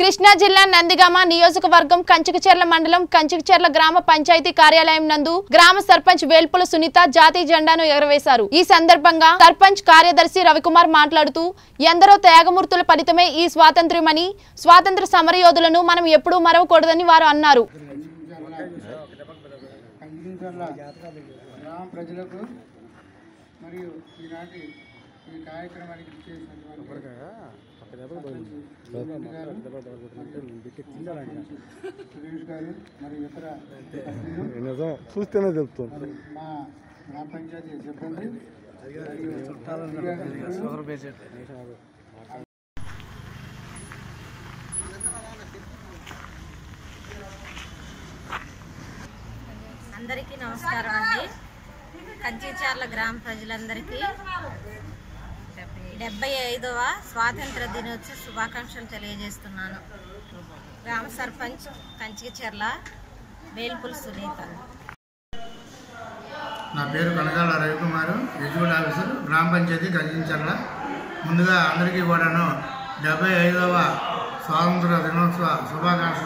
కృష్ణా జిల్లా నందిగామ నియోజకవర్గం కంచికచెర్ల మండలం కంచికచెర్ల గ్రామ పంచాయతీ కార్యాలయం నందు గ్రామ సర్పంచ్ వేల్పుల సునీత జాతీయ జెండాను ఎగరవేశారు ఈ సందర్భంగా సర్పంచ్ కార్యదర్శి రవికుమార్ మాట్లాడుతూ ఎందరో త్యాగమూర్తుల ఫలితమే ఈ స్వాతంత్ర్యమని స్వాతంత్ర సమరయోధులను మనం ఎప్పుడూ మరవకూడదని వారు అన్నారు కంచికచర్ల గ్రామ ప్రజలకు మరియు ఈనాటి ఈ కార్యక్రమానికి ఇచ్చేసినటువంటి రెడ్డి గారు, సురేష్ గారు మరియు ఇతర సభ్యులు, నిజం చూస్తేనే తెలుస్తుంది మరి మా గ్రామ పంచాయతీ సిబ్బంది మరియు మీడియా మిత్రులు, అందరికీ నమస్కారం అండి కంచిచార్ల గ్రామ ప్రజలందరికీ డెబ్బై ఐదవ స్వాతంత్ర దినోత్సవ శుభాకాంక్షలు తెలియజేస్తున్నాను గ్రామ సర్పంచ్ కంచిచర్ల వేల్పుల్ సునీత నా పేరు కనకాల రవికుమారు ఎగ్జిక్యూటివ్ ఆఫీసర్ గ్రామ పంచాయతీ కంచించర్ల ముందుగా అందరికీ కూడాను డెబ్బై ఐదవ స్వాతంత్ర దినోత్సవ శుభాకాంక్షలు